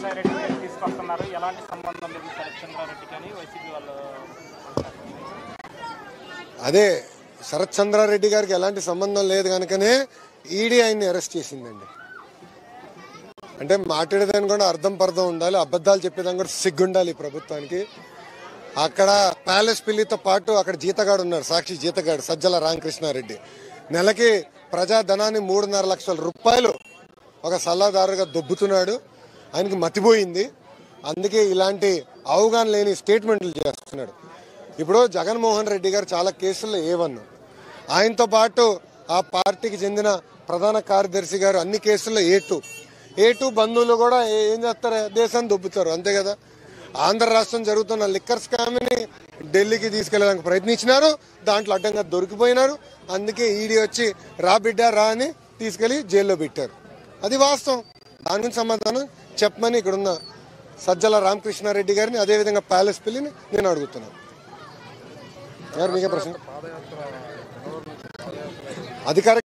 చంద్రారెడ్డి గారిని తీసుకొస్తున్నారు ఎలాంటి సంబంధం లేదు శరత్ చంద్రారెడ్డికి అని వైసీపీ వాళ్ళు అంటారు అదే శరత్ చంద్రారెడ్డి గారికి ఎలాంటి సంబంధం లేదు కనుకనే ఈడీ ఆయన్ని అరెస్ట్ చేసిందండి అంటే మాట్లాడేదాన్ని కూడా అర్థం పర్థం ఉండాలి అబద్ధాలు చెప్పేదాన్ని కూడా సిగ్గుండాలి ఈ ప్రభుత్వానికి అక్కడ ప్యాలెస్ పిల్లితో పాటు అక్కడ జీతగాడు ఉన్నారు సాక్షి జీతగాడు సజ్జల రామకృష్ణారెడ్డి నెలకి ప్రజాధనాన్ని మూడున్నర లక్షల రూపాయలు ఒక సలహాదారుగా దొబ్బుతున్నాడు ఆయనకి మతిపోయింది అందుకే ఇలాంటి అవగాహన లేని స్టేట్మెంట్లు చేస్తున్నాడు ఇప్పుడు జగన్మోహన్ రెడ్డి గారు చాలా కేసుల్లో ఏవన్ను ఆయనతో పాటు ఆ పార్టీకి చెందిన ప్రధాన కార్యదర్శి గారు అన్ని కేసుల్లో ఏ టూ ఏ టూ బంధువులు కూడా ఏ- ఏం చేస్తారు దేశాన్ని దొబ్బుతారు అంతే కదా ఆంధ్ర రాష్ట్రం జరుగుతున్న లిక్కర్ స్కామ్ని ఢిల్లీకి తీసుకెళ్ళడానికి ప్రయత్నించినారు దాంట్లో అడ్డంగా దొరికిపోయినారు అందుకే ఈడీ వచ్చి రా బిడ్డ రా అని తీసుకెళ్లి జైల్లో పెట్టారు అది వాస్తవం దాని గురించి సమాధానం చెప్పమని ఇక్కడున్న సజ్జల రామకృష్ణారెడ్డి గారిని అదేవిధంగా ప్యాలెస్ పిల్లిని నేను అడుగుతున్నాను ఎవరు మీకే ప్రశ్న అధికార